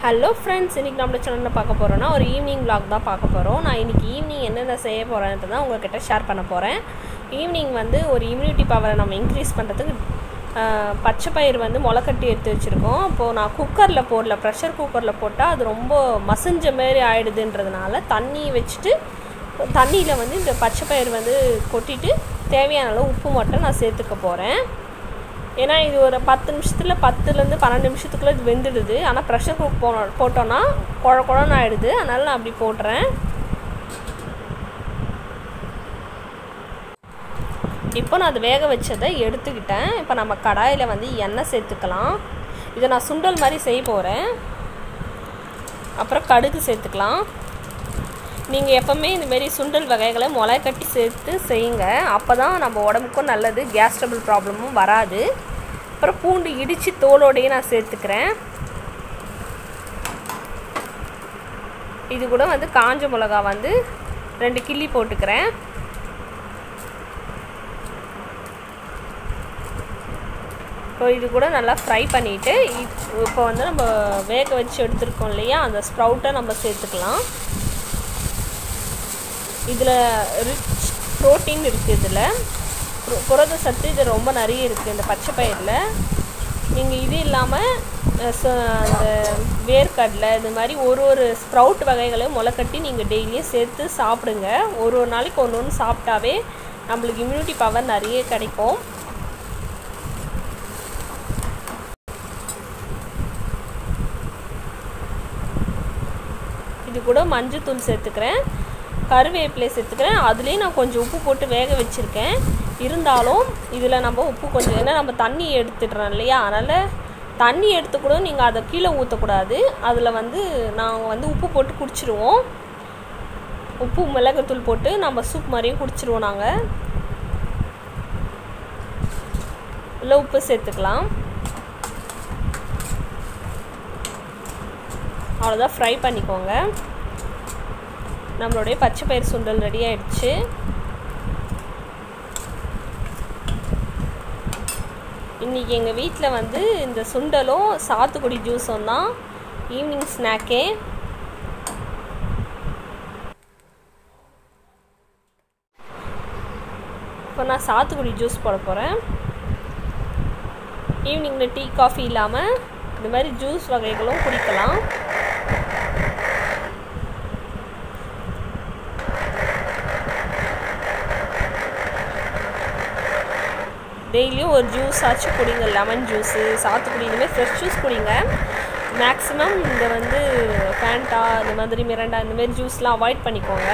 hello friends இன்றைக்கி நம்ம சேனலில் பார்க்க போகிறோன்னா ஒரு ஈவினிங் vlog தான் பார்க்க போகிறோம் நான் இன்றைக்கி ஈவினிங் என்னென்ன செய்ய போகிறேன்ட்டு தான் உங்கள்கிட்ட ஷேர் பண்ண போகிறேன் ஈவினிங் வந்து ஒரு இம்யூனிட்டி பவரை நம்ம இன்க்ரீஸ் பண்ணுறதுக்கு ஆஹ், பச்சை பயிர் வந்து முளைக்கட்டி எடுத்து வச்சுருக்கோம் அப்போது நான் குக்கரில் போடல ப்ரெஷர் குக்கரில் போட்டால் அது ரொம்ப மசிஞ்ச மாரி ஆயிடுதுன்றதுனால தண்ணி வச்சுட்டு தண்ணியில் வந்து இந்த பச்சை பயிர் வந்து கொட்டிட்டு தேவையான அளவு உப்பு மட்டும் நான் சேர்த்துக்க போகிறேன் ஏன்னா இது ஒரு பத்து நிமிஷத்தில் பத்துலேருந்து பன்னெண்டு நிமிஷத்துக்குள்ளே இது வெந்துடுது ஆனால் ப்ரெஷர் குக் போ போட்டோன்னா குழ குழன்னு ஆகிடுது அதனால் நான் அப்படி போடுறேன் இப்போ நான் அது வேக வச்சதை எடுத்துக்கிட்டேன் இப்போ நம்ம கடாயில் வந்து எண்ணெய் சேர்த்துக்கலாம் இதை நான் சுண்டல் மாதிரி செய்ய போகிறேன் அப்புறம் கடுகு சேர்த்துக்கலாம் நீங்கள் எப்போவுமே இந்தமாரி சுண்டல் வகைகளை முளை கட்டி சேர்த்து செய்யுங்க அப்போ தான் நம்ம உடம்புக்கும் நல்லது கேஸ் ட்ரபிள் ப்ராப்ளமும் வராது அப்புறம் பூண்டு இடித்து தோலோடையே நான் சேர்த்துக்கிறேன் இது கூட வந்து காஞ்ச மிளகா வந்து ரெண்டு கிள்ளி போட்டுக்கிறேன் இப்போ இது கூட நல்லா ஃப்ரை பண்ணிவிட்டு இப்போ வந்து நம்ம வேக வச்சு எடுத்துருக்கோம் இல்லையா அந்த ஸ்ப்ரவுட்டை நம்ம சேர்த்துக்கலாம் இதில் ரிச் ப்ரோட்டீன் இருக்குது இதில் புர- புரத சத்து இது ரொம்ப நிறைய இருக்குது இந்த பச்சை பயிரில் நீங்கள் இது இல்லாமல் அஹ், ச- அந்த வேர்க்கடலை இது மாதிரி ஒரு ஒரு ஸ்ப்ரவுட் வகைகளையும் முளைக்கட்டி நீங்கள் டெய்லியும் சேர்த்து சாப்பிடுங்க ஒரு ஒரு நாளைக்கு ஒன்று ஒன்று சாப்பிட்டாவே நம்மளுக்கு இம்யூனிட்டி பவர் நிறைய கிடைக்கும் இது கூட மஞ்சத்தூள் சேர்த்துக்கிறேன் கருவேப்பிலை சேர்த்துக்கிறேன் அதுலேயும் நான் கொஞ்சம் உப்பு போட்டு வேக வச்சுருக்கேன் இருந்தாலும் இதில் நம்ம உப்பு கொஞ்சம் ஏன்னா நம்ம தண்ணி எடுத்துடுறோம் இல்லையா அதனால் தண்ணி எடுத்து கூட நீங்கள் அதை கீழே ஊற்றக்கூடாது அதில் வந்து நாங்கள் வந்து உப்பு போட்டு குடிச்சிருவோம் உப்பு மிளகுத்தூள் போட்டு நம்ம சூப் மாதிரியும் குடிச்சிருவோம் நாங்கள் இல்லை உப்பு சேர்த்துக்கலாம் அவ்வளோதான் ஃப்ரை பண்ணிக்கோங்க நம்மளுடைய பச்சை பயிர் சுண்டல் ரெடி ஆயிடுச்சு இன்றைக்கி எங்கள் வீட்டில் வந்து இந்த சுண்டலும் சாத்துக்குடி ஜூஸும் தான் ஈவினிங் ஸ்நாக்கே இப்போ நான் சாத்துக்குடி ஜூஸ் போட போகிறேன் ஈவினிங்கில் டீ காஃபி இல்லாமல் இந்த மாதிரி ஜூஸ் வகைகளும் குடிக்கலாம் டெய்லியும் ஒரு ஜூஸ் ஆச்சும் குடிங்க லெமன் ஜூஸு சாத்துக்குடி இந்தமாதிரி ஃப்ரெஷ் ஜூஸ் குடிங்க மேக்ஸிமம் இந்த வந்து ஃபேண்டா இந்த மாதிரி மிரண்டா இந்த மாதிரி ஜூஸ்லாம் அவாய்ட் பண்ணிக்கோங்க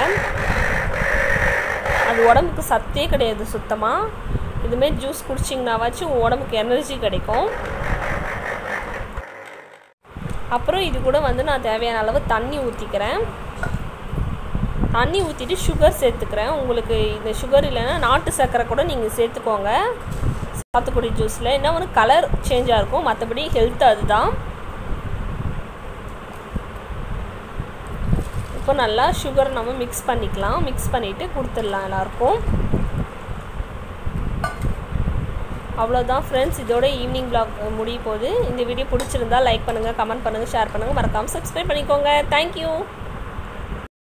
அது உடம்புக்கு சத்தே கிடையாது சுத்தமாக இதுமாரி ஜூஸ் குடிச்சிங்கனாவாச்சும் உடம்புக்கு எனர்ஜி கிடைக்கும் அப்புறம் இது கூட வந்து நான் தேவையான அளவு தண்ணி ஊற்றிக்கிறேன் தண்ணி ஊற்றிட்டு சுகர் சேர்த்துக்கிறேன் உங்களுக்கு இந்த சுகர் இல்லைன்னா நாட்டு சர்க்கரை கூட நீங்கள் சேர்த்துக்கோங்க சாத்துக்குடி ஜூஸில் என்ன ஒன்று கலர் சேஞ்சாக இருக்கும் மற்றபடி ஹெல்த் அதுதான் இப்போ நல்லா சுகர் நம்ம மிக்ஸ் பண்ணிக்கலாம் மிக்ஸ் பண்ணிவிட்டு கொடுத்துடலாம் எல்லாருக்கும் அவ்வளோதான் ஃப்ரெண்ட்ஸ் இதோட ஈவினிங் vlog முடிய போகுது இந்த வீடியோ பிடிச்சிருந்தா லைக் பண்ணுங்கள் கமெண்ட் பண்ணுங்கள் ஷேர் பண்ணுங்கள் மறக்காமல் சப்ஸ்கிரைப் பண்ணிக்கோங்க தேங்க்யூ